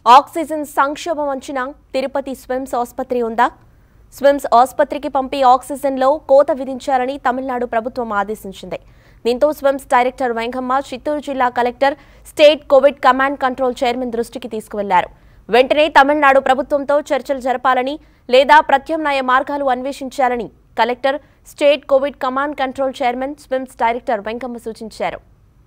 oxygen సంక్షోభం అంచనా తిరుపతి స్విమ్స్ ఆసుపత్రి ఉందా స్విమ్స్ ఆసుపత్రికి పంపి ఆక్సిజన్లో కోత విధించాలని తమిళనాడు ప్రభుత్వం ఆదేశించింది దీంతో స్విమ్స్ డైరెక్టర్ వెంకమ్మ చిత్తూరు జిల్లా collector state Covid command control chairman దృష్టికి తీసుకువెళ్లారు వెంటనే తమిళనాడు ప్రభుత్వంతో చర్చలు జరపాలని లేదా ప్రత్యామ్నాయ మార్గాలు అన్వేషించాలని collector state Covid command control chairman SVIMS director Venkamma సూచించారు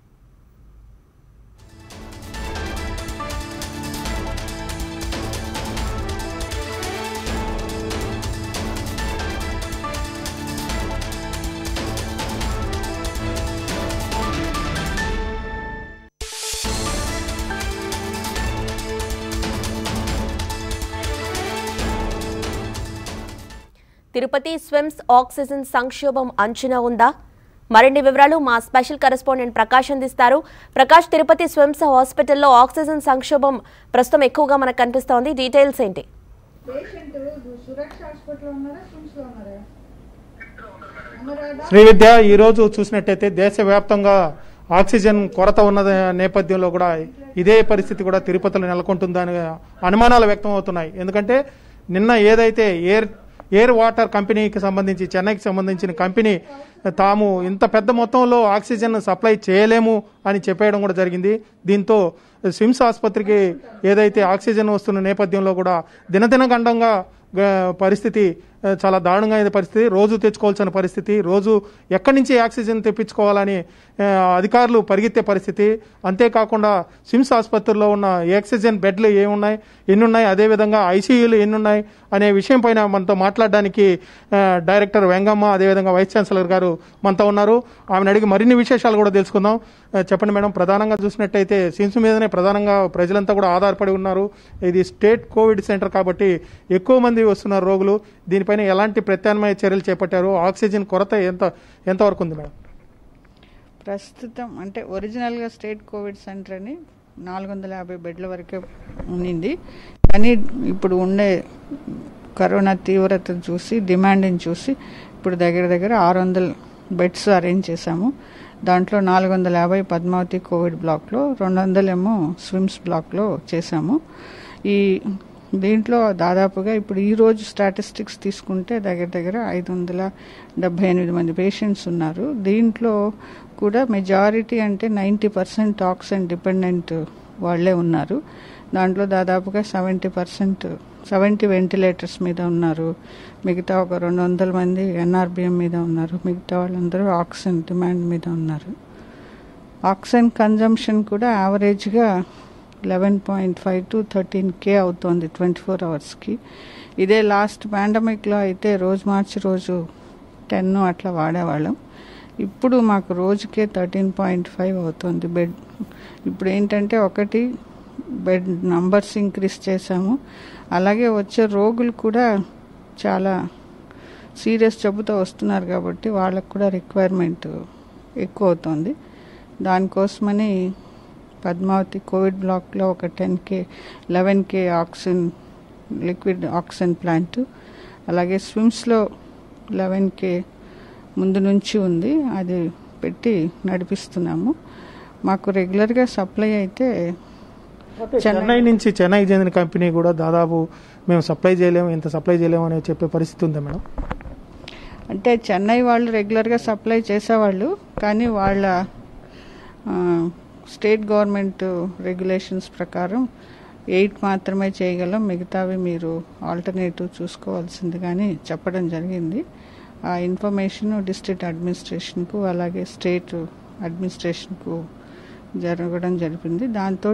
తిరుపతి స్విమ్స్ ఆక్సిజన్ సంక్షోభం అంచనా ఉందా మరిన్ని వివరాలు మా స్పెషల్ కరెస్పాండెంట్ ప్రకాష్ అందిస్తారు ప్రకాష్ తిరుపతి స్విమ్స్ హాస్పిటల్లో ఆక్సిజన్ సంక్షోభం ప్రస్తుతం ఎక్కువగా మనకు కనిపిస్తోంది డీటెయిల్స్ ఏంటి పేషెంట్ సురక్ష హాస్పిటల్ ఉన్నారా స్విమ్స్ లో ఉన్నారా ఉన్నారా శ్రీ విద్య ఈ రోజు చూసినట్టయితే దేశవ్యాప్తంగా ఆక్సిజన్ కొరత ఉన్న నేపథ్యంలో కూడా ఇదే పరిస్థితి కూడా తిరుపతిలో నెలకొంటుందని అనుమానాలు వ్యక్తం అవుతున్నాయి ఎందుకంటే నిన్న ఏదైతే ఎయిర్ ఎయిర్ వాటర్ కంపెనీకి సంబంధించి చెన్నైకి సంబంధించిన కంపెనీ తాము ఇంత పెద్ద మొత్తంలో ఆక్సిజన్ సప్లై చేయలేము అని చెప్పేయడం కూడా జరిగింది దీంతో స్విమ్స్ ఆసుపత్రికి ఏదైతే ఆక్సిజన్ వస్తున్న నేపథ్యంలో కూడా దినదిన గండంగా గ- పరిస్థితి ఆ, చాలా దారుణంగా అయిన పరిస్థితి రోజు తెచ్చుకోవాల్సిన పరిస్థితి రోజు ఎక్కడి నుంచి ఆక్సిజన్ తెప్పించుకోవాలని ఆ, అధికారులు పరిగెత్తే పరిస్థితి అంతేకాకుండా సిమ్స్ ఆసుపత్రిలో ఉన్న ఆక్సిజన్ బెడ్లు ఏమున్నాయి ఎన్ని ఉన్నాయి అదేవిధంగా ఐసీయూలు ఎన్ని ఉన్నాయి అనే విషయం పైన మనతో మాట్లాడడానికి ఆ, డైరెక్టర్ వెంగమ్మ అదేవిధంగా వైస్ ఛాన్సలర్ గారు మనతో ఉన్నారు ఆమెను అడిగి మరిన్ని విశేషాలు కూడా తెలుసుకుందాం ఆ, చెప్పండి మేడం ప్రధానంగా చూసినట్టయితే సిమ్స్ మీదనే ప్రధానంగా ప్రజలంతా కూడా ఆధారపడి ఉన్నారు ఇది స్టేట్ కోవిడ్ సెంటర్ కాబట్టి ఎక్కువ మంది వస్తున్నారు రోగులు దీనిపైన ఎలాంటి ప్రత్యామ్నాయ చర్యలు చేపట్టారు ఆక్సిజన్ కొరత ఎంత ఎంతవరకు ఉంది మేడం ప్రస్తుతం అంటే ఒరిజినల్గా స్టేట్ కోవిడ్ సెంటర్ అని నాలుగు వందల యాభై బెడ్ల వరకే ఉన్నింది కానీ ఇప్పుడు ఉండే కరోనా తీవ్రత చూసి డిమాండ్ని చూసి ఇప్పుడు దగ్గర దగ్గర ఆరు వందల బెడ్స్ అరేంజ్ చేశాము దాంట్లో నాలుగు వందల యాభై పద్మావతి కోవిడ్ బ్లాక్లో రెండు వందలేమో స్విమ్స్ బ్లాక్లో చేశాము ఈ దీంట్లో దాదాపుగా ఇప్పుడు ఈ రోజు స్టాటిస్టిక్స్ తీసుకుంటే దగ్గర దగ్గర ఐదు వందల డెబ్బై ఎనిమిది మంది పేషెంట్స్ ఉన్నారు దీంట్లో కూడా మెజారిటీ అంటే నైంటీ పర్సెంట్ ఆక్సిజన్ డిపెండెంట్ వాళ్ళే ఉన్నారు దాంట్లో దాదాపుగా సెవెంటీ పర్సెంట్ సెవెంటీ వెంటిలేటర్స్ మీద ఉన్నారు మిగతా ఒక రెండు వందల మంది ఎన్ఆర్బిఎం మీద ఉన్నారు మిగతా వాళ్ళందరూ ఆక్సిజన్ డిమాండ్ మీద ఉన్నారు ఆక్సిజన్ కన్జంప్షన్ కూడా యావరేజ్గా eleven point five to thirteen K అవుతోంది ట్వంటీ ఫోర్ అవర్స్కి ఇదే లాస్ట్ పాండమిక్లో అయితే రోజు మార్చి రోజు టెన్ అట్లా వాడేవాళ్ళం ఇప్పుడు మాకు రోజుకే థర్టీన్ పాయింట్ ఫైవ్ అవుతుంది బెడ్ ఇప్పుడు ఏంటంటే ఒకటి బెడ్ నంబర్స్ ఇంక్రీజ్ చేశాము అలాగే వచ్చే రోగులు కూడా చాలా సీరియస్ జబ్బుతో వస్తున్నారు కాబట్టి వాళ్ళకు కూడా రిక్వైర్మెంట్ ఎక్కువ అవుతుంది దానికోసమని పద్మావతి కోవిడ్ బ్లాక్లో ఒక ten K eleven K oxygen liquid oxygen plant అలాగే స్విమ్స్లో లెవెన్ కే ముందు నుంచి ఉంది అది పెట్టి నడిపిస్తున్నాము మాకు రెగ్యులర్గా సప్లై అయితే చెన్నై నుంచి చెన్నైకి చెందిన కంపెనీ కూడా దాదాపు మేము సప్లై చేయలేము ఇంత సప్లై చేయలేము అని చెప్పే పరిస్థితి ఉందా మేడం అంటే చెన్నై వాళ్ళు రెగ్యులర్గా సప్లై చేసేవాళ్ళు కానీ వాళ్ళ ఆ, స్టేట్ గవర్నమెంట్ రెగ్యులేషన్స్ ప్రకారం ఎయిట్ మాత్రమే చేయగలం మిగతావి మీరు ఆల్టర్నేటివ్ చూసుకోవాల్సింది కానీ చెప్పడం జరిగింది ఆ ఇన్ఫర్మేషన్ డిస్ట్రిక్ట్ అడ్మినిస్ట్రేషన్కు అలాగే స్టేట్ అడ్మినిస్ట్రేషన్కు జరగడం జరిపింది దాంతో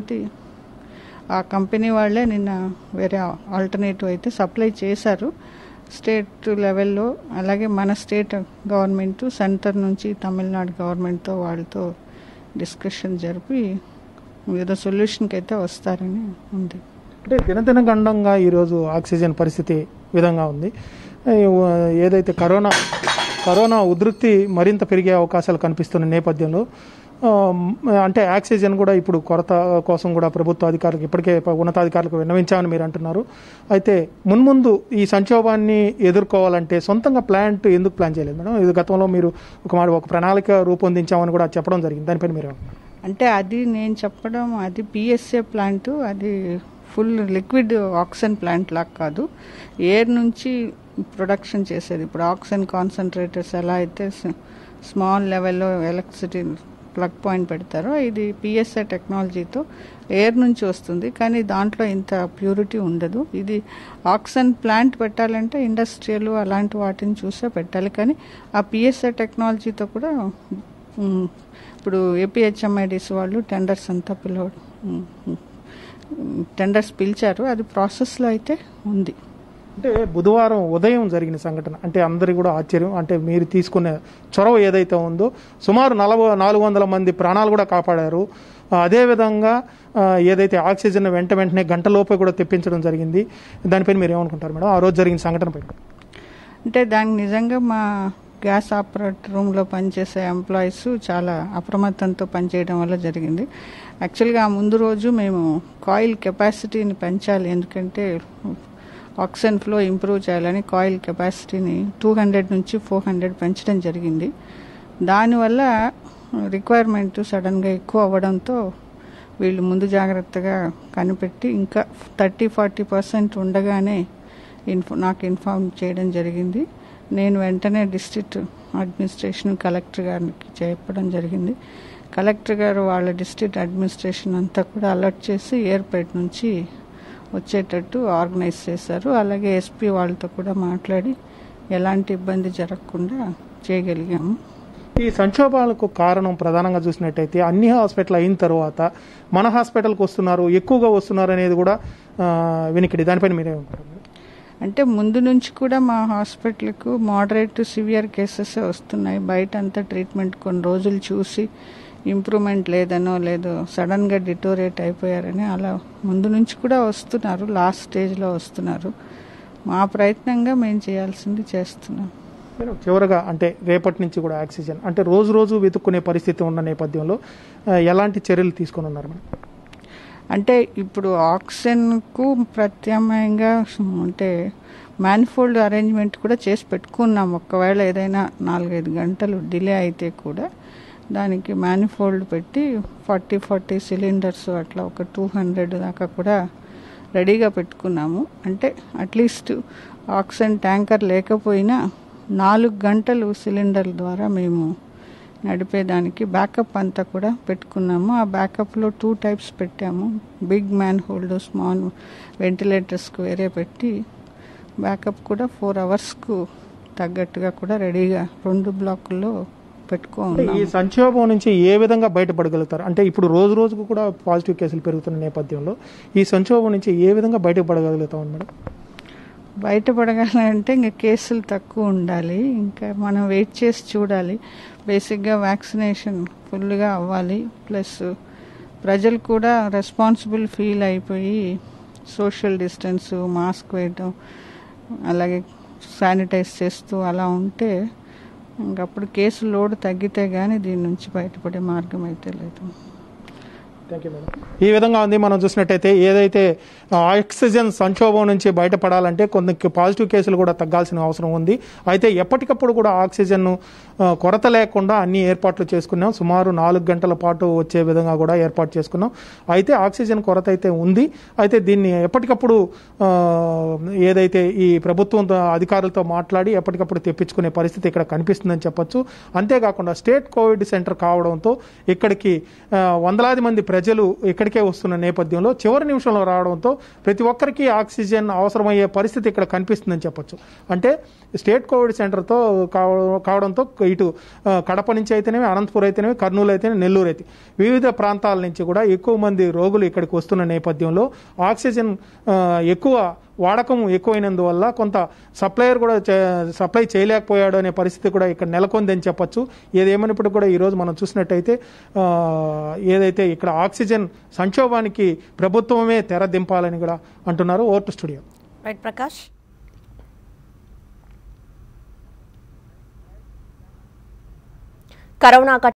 ఆ కంపెనీ వాళ్ళే నిన్న వేరే ఆల్టర్నేటివ్ అయితే సప్లై చేశారు స్టేట్ లెవెల్లో అలాగే మన స్టేట్ గవర్నమెంట్ సెంటర్ నుంచి తమిళనాడు గవర్నమెంట్తో వాళ్ళతో డిస్కషన్ జరిపి ఏదో సొల్యూషన్కి అయితే వస్తారని ఉంది అంటే దినదిన గండంగా ఈరోజు ఆక్సిజన్ పరిస్థితి ఈ విధంగా ఉంది ఏ, ఏదైతే కరోనా కరోనా ఉధృతి మరింత పెరిగే అవకాశాలు కనిపిస్తున్న నేపథ్యంలో ఆ, అంటే ఆక్సిజన్ కూడా ఇప్పుడు కొరత కోసం కూడా ప్రభుత్వ అధికారులకు ఇప్పటికే ఉన్నతాధికారులకు విన్నవించామని మీరు అంటున్నారు అయితే మున్ముందు ఈ సంక్షోభాన్ని ఎదుర్కోవాలంటే సొంతంగా ప్లాంట్ ఎందుకు ప్లాన్ చేయలేదు మేడం ఇది గతంలో మీరు ఒక మాట ఒక ప్రణాళిక రూపొందించామని కూడా చెప్పడం జరిగింది దానిపైన మీరు అంటే అది నేను చెప్పడం అది పిఎస్ఏ ప్లాంట్ అది ఫుల్ లిక్విడ్ ఆక్సిజన్ ప్లాంట్ లాగా కాదు ఎయిర్ నుంచి ప్రొడక్షన్ చేసేది ఇప్పుడు ఆక్సిజన్ కాన్సన్ట్రేటర్స్ ఎలా అయితే స్మాల్ లెవెల్లో ఎలక్ట్రిసిటీ ప్లగ్ పాయింట్ పెడతారో ఇది పిఎస్ఐ టెక్నాలజీతో ఎయిర్ నుంచి వస్తుంది కానీ దాంట్లో ఇంత ప్యూరిటీ ఉండదు ఇది ఆక్సిజన్ ప్లాంట్ పెట్టాలంటే ఇండస్ట్రియల్ అలాంటి వాటిని చూసే పెట్టాలి కానీ ఆ పిఎస్ఐ టెక్నాలజీతో కూడా ఉమ్, ఇప్పుడు ఏపీహెచ్ఎంఐడిసి వాళ్ళు టెండర్స్ అంతా పిలవ టెండర్స్ పిలిచారు అది ప్రాసెస్లో అయితే ఉంది అంటే బుధవారం ఉదయం జరిగిన సంఘటన అంటే అందరి కూడా ఆశ్చర్యం అంటే మీరు తీసుకునే చొరవ ఏదైతే ఉందో సుమారు నలభై నాలుగు వందల మంది ప్రాణాలు కూడా కాపాడారు ఆ, అదేవిధంగా ఆ, ఏదైతే ఆక్సిజన్ వెంట వెంటనే గంటలోపే కూడా తెప్పించడం జరిగింది దానిపైన మీరు ఏమనుకుంటారు మేడం ఆ రోజు జరిగిన సంఘటన పైన అంటే దానికి నిజంగా మా గ్యాస్ ఆపరేటర్ రూమ్లో పనిచేసే ఎంప్లాయీస్ చాలా అప్రమత్తంతో పనిచేయడం వల్ల జరిగింది యాక్చువల్గా ఆ ముందు రోజు మేము కాయిల్ కెపాసిటీని పెంచాలి ఎందుకంటే ఆక్సిజన్ ఫ్లో ఇంప్రూవ్ చేయాలని కాయిల్ కెపాసిటీని టూ హండ్రెడ్ నుంచి ఫోర్ హండ్రెడ్ పెంచడం జరిగింది దానివల్ల రిక్వైర్మెంట్ సడన్గా ఎక్కువ అవ్వడంతో వీళ్ళు ముందు జాగ్రత్తగా కనిపెట్టి ఇంకా థర్టీ ఫార్టీ పర్సెంట్ ఉండగానే ఇన్ఫో నాకు ఇన్ఫార్మ్ చేయడం జరిగింది నేను వెంటనే డిస్ట్రిక్ట్ అడ్మినిస్ట్రేషన్ కలెక్టర్ గారికి చెప్పడం జరిగింది కలెక్టర్ గారు వాళ్ళ డిస్ట్రిక్ట్ అడ్మినిస్ట్రేషన్ అంతా కూడా అలర్ట్ చేసి ఎయిర్పేట్ నుంచి వచ్చేటట్టు ఆర్గనైజ్ చేశారు అలాగే ఎస్పీ వాళ్ళతో కూడా మాట్లాడి ఎలాంటి ఇబ్బంది జరగకుండా చేయగలిగాము ఈ సంక్షోభాలకు కారణం ప్రధానంగా చూసినట్టయితే అన్ని హాస్పిటల్ అయిన తర్వాత మన హాస్పిటల్కి వస్తున్నారు ఎక్కువగా వస్తున్నారు అనేది కూడా ఆ, వినికిడి దానిపైన మీరేమంటారు అంటే ముందు నుంచి కూడా మా హాస్పిటల్కు మోడరేట్ టు సివియర్ కేసెస్ వస్తున్నాయి బయట అంతా ట్రీట్మెంట్ కొన్ని రోజులు చూసి ఇంప్రూవ్మెంట్ లేదనో లేదో సడన్గా డిటోరేట్ అయిపోయారని అలా ముందు నుంచి కూడా వస్తున్నారు లాస్ట్ స్టేజ్లో వస్తున్నారు మా ప్రయత్నంగా మేము చేయాల్సింది చేస్తున్నాం మేడం, చివరగా అంటే రేపటి నుంచి కూడా ఆక్సిజన్ అంటే రోజు రోజు వెతుక్కునే పరిస్థితి ఉన్న నేపథ్యంలో ఆ, ఎలాంటి చర్యలు తీసుకొని ఉన్నారు మేడం అంటే ఇప్పుడు ఆక్సిజన్కు ప్రత్యామ్నాయంగా అంటే మ్యానిఫోల్డ్ అరేంజ్మెంట్ కూడా చేసి పెట్టుకున్నాం ఒకవేళ ఏదైనా నాలుగైదు గంటలు డిలే అయితే కూడా దానికి మ్యానిఫోల్డ్ పెట్టి ఫార్టీ ఫార్టీ సిలిండర్స్ అట్లా ఒక టూ హండ్రెడ్ దాకా కూడా రెడీగా పెట్టుకున్నాము అంటే అట్లీస్ట్ ఆక్సిజన్ ట్యాంకర్ లేకపోయినా నాలుగు గంటలు సిలిండర్ ద్వారా మేము నడిపేదానికి బ్యాకప్ అంతా కూడా పెట్టుకున్నాము ఆ బ్యాకప్లో టూ టైప్స్ పెట్టాము బిగ్ మ్యాన్ హోల్డ్ స్మాల్ వెంటిలేటర్స్కి వేరే పెట్టి బ్యాకప్ కూడా ఫోర్ అవర్స్కు తగ్గట్టుగా కూడా రెడీగా రెండు బ్లాకుల్లో పెట్టుకో అంటే ఈ ఉన్నాము సంక్షోభం నుంచి ఏ విధంగా బయటపడగలుగుతారు అంటే ఇప్పుడు రోజు రోజుకు కూడా పాజిటివ్ కేసులు పెరుగుతున్న నేపథ్యంలో ఈ సంక్షోభం నుంచి ఏ విధంగా బయటపడగలుగుతాం మేడం బయటపడగాలంటే ఇంకా కేసులు తక్కువ ఉండాలి ఇంకా మనం వెయిట్ చేసి చూడాలి బేసిక్గా వ్యాక్సినేషన్ ఫుల్గా అవ్వాలి ప్లస్ ప్రజలు కూడా రెస్పాన్సిబుల్ ఫీల్ అయిపోయి సోషల్ డిస్టెన్స్ మాస్క్ వేయటం అలాగే శానిటైజ్ చేస్తూ అలా ఉంటే ఇంకప్పుడు కేసు లోడ్ తగ్గితే కానీ దీని నుంచి బయటపడే మార్గం అయితే లేదు థ్యాంక్ యూ మేడం ఈ విధంగా ఉంది మనం చూసినట్టయితే ఏదైతే ఆ, ఆక్సిజన్ సంక్షోభం నుంచి బయటపడాలంటే కొన్ని పాజిటివ్ కేసులు కూడా తగ్గాల్సిన అవసరం ఉంది అయితే ఎప్పటికప్పుడు కూడా ఆక్సిజన్ కొరత లేకుండా అన్ని ఏర్పాట్లు చేసుకున్నాం సుమారు నాలుగు గంటల పాటు వచ్చే విధంగా కూడా ఏర్పాటు చేసుకున్నాం అయితే ఆక్సిజన్ కొరత అయితే ఉంది అయితే దీన్ని ఎప్పటికప్పుడు ఆ, ఏదైతే ఈ ప్రభుత్వంతో అధికారులతో మాట్లాడి ఎప్పటికప్పుడు తెప్పించుకునే పరిస్థితి ఇక్కడ కనిపిస్తుందని చెప్పొచ్చు అంతేకాకుండా స్టేట్ కోవిడ్ సెంటర్ కావడంతో ఇక్కడికి ఆ, వందలాది మంది ప్రజలు ఇక్కడికే వస్తున్న నేపథ్యంలో చివరి నిమిషంలో రావడంతో ప్రతి ఒక్కరికి ఆక్సిజన్ అవసరమయ్యే పరిస్థితి ఇక్కడ కనిపిస్తుందని చెప్పొచ్చు అంటే స్టేట్ కోవిడ్ సెంటర్తో కావ- కావడంతో ఇటు ఆ, కడప నుంచి అయితేనేమి అనంతపురం అయితేనేమి కర్నూలు అయితేనే నెల్లూరు అయితే వివిధ ప్రాంతాల నుంచి కూడా ఎక్కువ మంది రోగులు ఇక్కడికి వస్తున్న నేపథ్యంలో ఆక్సిజన్ ఆ, ఎక్కువ వాడకం ఎక్కువైనందువల్ల కొంత సప్లయర్ కూడా చే- సప్లై చేయలేకపోయాడు అనే పరిస్థితి కూడా ఇక్కడ నెలకొందని చెప్పొచ్చు ఏదేమైనప్పటికీ కూడా ఈరోజు మనం చూసినట్టయితే ఆ, ఏదైతే ఇక్కడ ఆక్సిజన్ సంక్షోభానికి ప్రభుత్వమే తెర దింపాలని కూడా అంటున్నారు ఓటు స్టూడియో రైట్ ప్రకాష్ కరోనా